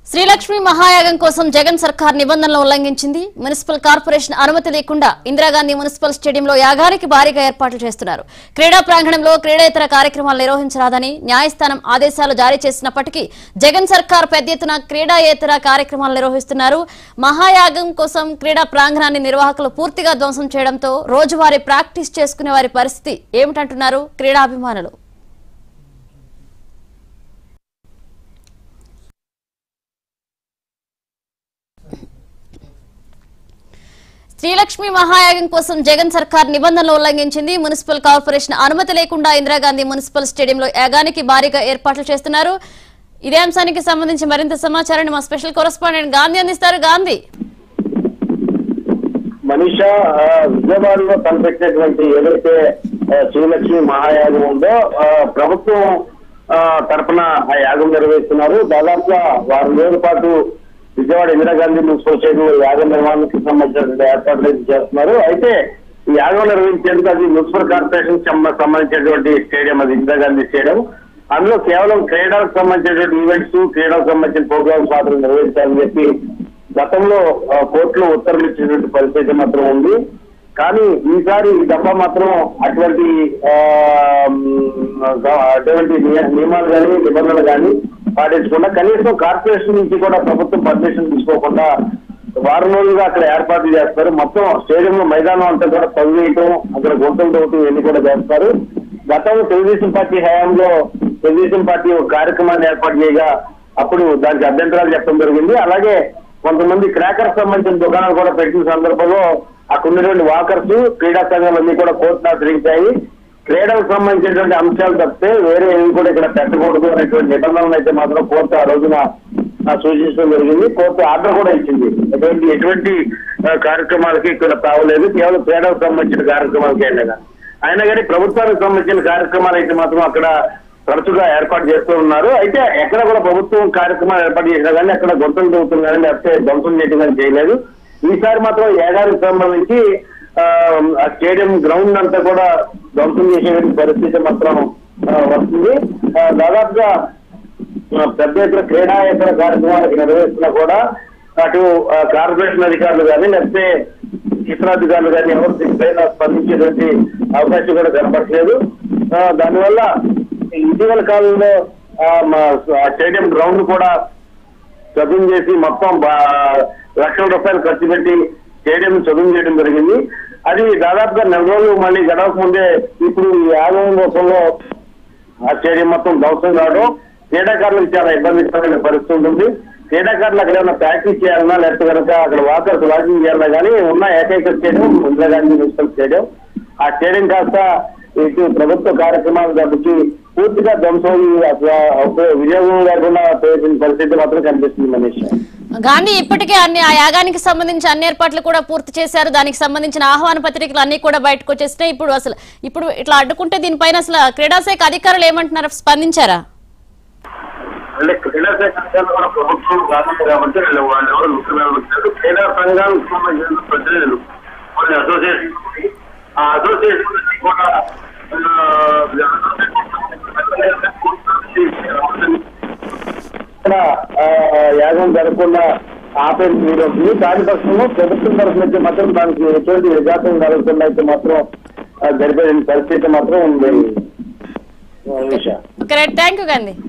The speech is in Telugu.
శ్రీలక్ష్మి మహాయాగం కోసం జగన్ సర్కార్ నిబంధనలు ఉల్లంఘించింది మున్సిపల్ కార్పొరేషన్ అనుమతి లేకుండా ఇందిరాగాంధీ మున్సిపల్ స్టేడియంలో యాగానికి భారీగా ఏర్పాట్లు చేస్తున్నారు క్రీడా ప్రాంగణంలో క్రీడేతర కార్యక్రమాలు నిర్వహించరాదని న్యాయస్థానం ఆదేశాలు జారీ చేసినప్పటికీ జగన్ సర్కార్ పెద్ద ఎత్తున క్రీడాయేతర కార్యక్రమాలు నిర్వహిస్తున్నారు మహాయాగం కోసం క్రీడా ప్రాంగణాన్ని నిర్వాహకులు పూర్తిగా ధ్వంసం చేయడంతో రోజువారీ ప్రాక్టీస్ చేసుకునే వారి పరిస్థితి ఏమిటంటున్నారు క్రీడాభిమానులు శ్రీలక్ష్మి మహాయాగం కోసం జగన్ సర్కార్ నిబంధనలు ఉల్లంఘించింది మున్సిపల్ కార్పొరేషన్ అనుమతి లేకుండా ఇందిరాగాంధీ మున్సిపల్ స్టేడియంలో యాగానికి భారీగా ఏర్పాట్లు చేస్తున్నారు ఇదే అంశానికి సంబంధించి మరింత సమాచారాన్ని మా స్పెషల్ కొరస్పాండెంట్ గాంధీ అందిస్తారు గాంధీ మనీష ఆ, విజయవాడలో తలపెట్టినటువంటి ఏదైతే ఆ, శ్రీలక్ష్మి మహాయాగం ఉందో ఆ, ప్రభుత్వం ఆ, తరపున ఆ యాగం నిర్వహిస్తున్నారు దాదాపుగా వారం రోజుల పాటు విజయవాడ ఇందిరాగాంధీ మున్సిపల్ స్టేడియంలో యాగం నిర్వహణకు సంబంధించిన ఏర్పాట్లు అయితే చేస్తున్నారు అయితే ఈ యాగం నిర్వహించేందుకు అది మున్సిపల్ కార్పొరేషన్ సంబంధించినటువంటి స్టేడియం అది ఇందిరాగాంధీ స్టేడియం అందులో కేవలం క్రీడలకు సంబంధించినటువంటి ఈవెంట్స్ క్రీడలకు సంబంధించిన ప్రోగ్రామ్స్ మాత్రం నిర్వహించాలని చెప్పి గతంలో ఆ, కోర్టులో ఉత్తర్వులు ఇచ్చినటువంటి పరిస్థితి మాత్రం ఉంది కానీ ఈసారి ఈ దఫా మాత్రం అటువంటి ఆ, మ్, అటువంటి నియ- నియమాలు కానీ నిబంధనలు కానీ పాటించకుండా కనీసం కార్పొరేషన్ నుంచి కూడా ప్రభుత్వం పర్మిషన్ తీసుకోకుండా వారం రోజులుగా అక్కడ ఏర్పాట్లు చేస్తారు మొత్తం స్టేడియంలో మైదానం అంతా కూడా తవ్వేయటం అక్కడ గుంతలు తవ్వటం ఇవన్నీ కూడా చేస్తారు గతంలో తెలుగుదేశం పార్టీ హయాంలో తెలుగుదేశం పార్టీ ఒక కార్యక్రమాన్ని ఏర్పాటు చేయగా అప్పుడు దానికి అభ్యంతరాలు చెప్పడం జరిగింది అలాగే కొంతమంది క్రాకర్స్ సంబంధించిన దుకాణాలు కూడా పెట్టిన సందర్భంలో అక్కడ ఉన్నటువంటి వాకర్స్ క్రీడా సంఘాలన్నీ కూడా కోర్టును ఆశ్రయించాయి క్రీడలకు సంబంధించినటువంటి అంశాలు తప్పితే వేరే ఏవి కూడా ఇక్కడ పెట్టకూడదు అనేటువంటి నిబంధనలు అయితే మాత్రం కోర్టు ఆ రోజున ఆ, సూచించడం జరిగింది కోర్టు ఆర్డర్ కూడా ఇచ్చింది ఎటువంటి ఎటువంటి ఆ, కార్యక్రమాలకి ఇక్కడ తావలేదు కేవలం క్రీడలకు సంబంధించిన కార్యక్రమాలకి అయినా అయినా కానీ ప్రభుత్వానికి సంబంధించిన కార్యక్రమాలు అయితే మాత్రం అక్కడ తరచుగా ఏర్పాటు చేస్తూ ఉన్నారు అయితే ఎక్కడ కూడా ప్రభుత్వం కార్యక్రమాలు ఏర్పాటు చేసినా కానీ అక్కడ గొంతులు దొరుకుతుంది కానీ లేకపోతే ధ్వంసం చేయడం కానీ చేయలేదు ఈసారి మాత్రం ఏడాదికి సంబంధించి ఆ, ఆ స్టేడియం గ్రౌండ్ అంతా కూడా ధ్వంసం చేసేటువంటి పరిస్థితి మాత్రం ఆ, వస్తుంది ఆ, దాదాపుగా ఆ, పెద్ద ఎత్తున క్రీడాయేతర కార్యక్రమాలకు నిర్వహిస్తున్నా కూడా అటు ఆ, కార్పొరేషన్ అధికారులు కానీ లేకపోతే ఇతర అధికారులు కానీ ఎవరు దీనిపైన స్పందించేటువంటి అవకాశం కూడా కనపట్లేదు ఆ, దానివల్ల ఇటీవల కాలంలో ఆ, మా ఆ స్టేడియం గ్రౌండ్ కూడా చదువు చేసి మొత్తం బా- లక్షల రూపాయలు ఖర్చు పెట్టి స్టేడియం చదువు చేయడం జరిగింది అది దాదాపుగా నెల రోజులు మళ్ళీ గడవక ముందే ఇప్పుడు ఈ ఆగమం రూపంలో ఆ స్టేడియం మొత్తం ధ్వంసం కావడం క్రీడాకారులకు చాలా ఇబ్బందికరమైన పరిస్థితి ఉంటుంది క్రీడాకారులు అక్కడ ఏమైనా ప్రాక్టీస్ చేయాలన్నా లేకపోతే కనుక అక్కడ వాకర్స్ వాకింగ్ చేయాలన్నా కానీ ఉన్న ఏకైక స్టేడియం ఇందిరాగాంధీ మున్సిపల్ స్టేడియం ఆ స్టేడియం కాస్త ఇటు ప్రభుత్వ కార్యక్రమాలు తగ్గించి పూర్తిగా ధ్వంసం అయ్యి అసలు ఒక వినియోగం లేకుండా పోయేసిన పరిస్థితి మాత్రం కనిపిస్తుంది మనీష్ గాంధీ ఇప్పటికే అన్ని ఆ యాగానికి సంబంధించి అన్ని ఏర్పాట్లు కూడా పూర్తి చేశారు దానికి సంబంధించిన ఆహ్వాన పత్రికలు అన్ని కూడా బయటకు వచ్చేసినాయి ఇప్పుడు అసలు ఇప్పుడు ఇట్లా అడ్డుకుంటే దీనిపైన అసలు క్రీడాశాఖ అధికారులు ఏమంటున్నారు స్పందించారా అంటే క్రీడా శాఖ అధికారులు కూడా ప్రభుత్వం కాదు కాబట్టి వీళ్ళు వాళ్ళు ఎవరు ముఖ్యమైన వ్యక్తులు క్రీడా సంఘాలకు సంబంధించిన ప్రతినిధులు కొన్ని అసోసియేషన్ ఉంది. ఆ అసోసియేషన్ నుంచి కూడా ఇక్కడ ఆ, యాగం జరగకుండా ఆపే మీరు ఉంటుంది దాని పక్షంలో ప్రభుత్వం తరఫున అయితే మాత్రం దానికి ఎటువంటి విఘాతం కలగకుండా అయితే మాత్రం ఆ, జరిపే పరిస్థితి మాత్రం ఉంది విషయం ఓకే థ్యాంక్ యూ గాంధీ